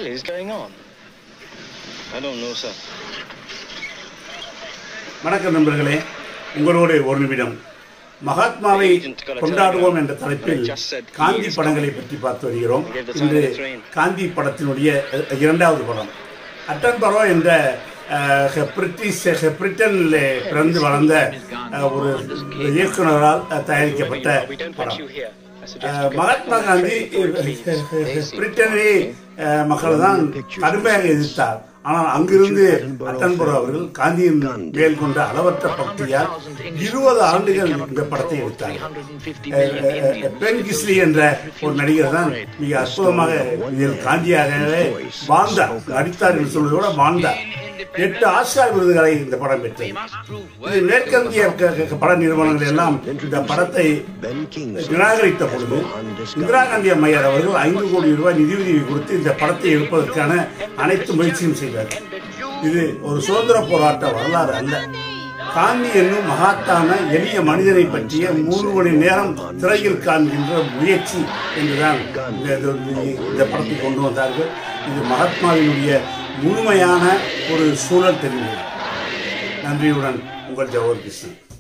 hell is going on? I don't know, sir. வணக்கம் நண்பர்களே உங்களோடு ஒரு நிமிடம் மகாத்மாவை கொண்டாடுவோம் என்ற தலைப்பில் காந்தி படங்களை பற்றி பார்த்து வருகிறோம் இன்று காந்தி படத்தினுடைய அஹ், இரண்டாவது படம் அட்டன்பரோ என்ற அஹ், பிரிட்டிஷ் பிரிட்டனில் பிறந்து வளர்ந்த அஹ், ஒரு இயக்குனரால் அஹ், தயாரிக்கப்பட்ட We don't want படம் you here. I suggest ah, you get Mahatma Gandhi பிரிட்டனை அஹ், மக்கள் தான் கடுமையாக எதிர்த்தார் ஆனால் அங்கிருந்து அட்டன்புரா அவர்கள் காந்தியின் மேல் கொண்ட அளவற்ற பக்தியால் இருபது ஆண்டுகள் இந்த படத்தை எடுத்தார் அஹ், அஹ், பென் கிஸ்லி என்ற ஒரு நடிகர் தான் மிக அற்புதமாக இதில் காந்தியாகவே வாழ்ந்தார் நடித்தார் என்று சொல்வதை விட வாழ்ந்தார் எட்டு ஆஸ்கார் விருதுகளை இந்த படம் பெற்றது இது மேற்கந்திய க- க- பட நிறுவனங்கள் எல்லாம் இந்த படத்தை நிராகரித்த பொழுது இந்திரா காந்தி அம்மையார் அவர்கள் ஐந்து கோடி ரூபாய் நிதியுதவி கொடுத்து இந்த படத்தை எடுப்பதற்கான அனைத்து முயற்சியும் செய்தார் இது ஒரு சுதந்திர போராட்ட வரலாறு அல்ல காந்தி என்னும் மகாத்தான எளிய மனிதனை பற்றிய மூன்று மணி நேரம் திரையில் காண்கின்ற முயற்சி என்றுதான் இந்த- இந்த- இந்த படத்தை கொண்டு வந்தார்கள் இது மகாத்மாவினுடைய முழுமையான ஒரு சூழல் தெரிந்தது நன்றியுடன் உங்கள் ஜவஹர் கிருஷ்ணன்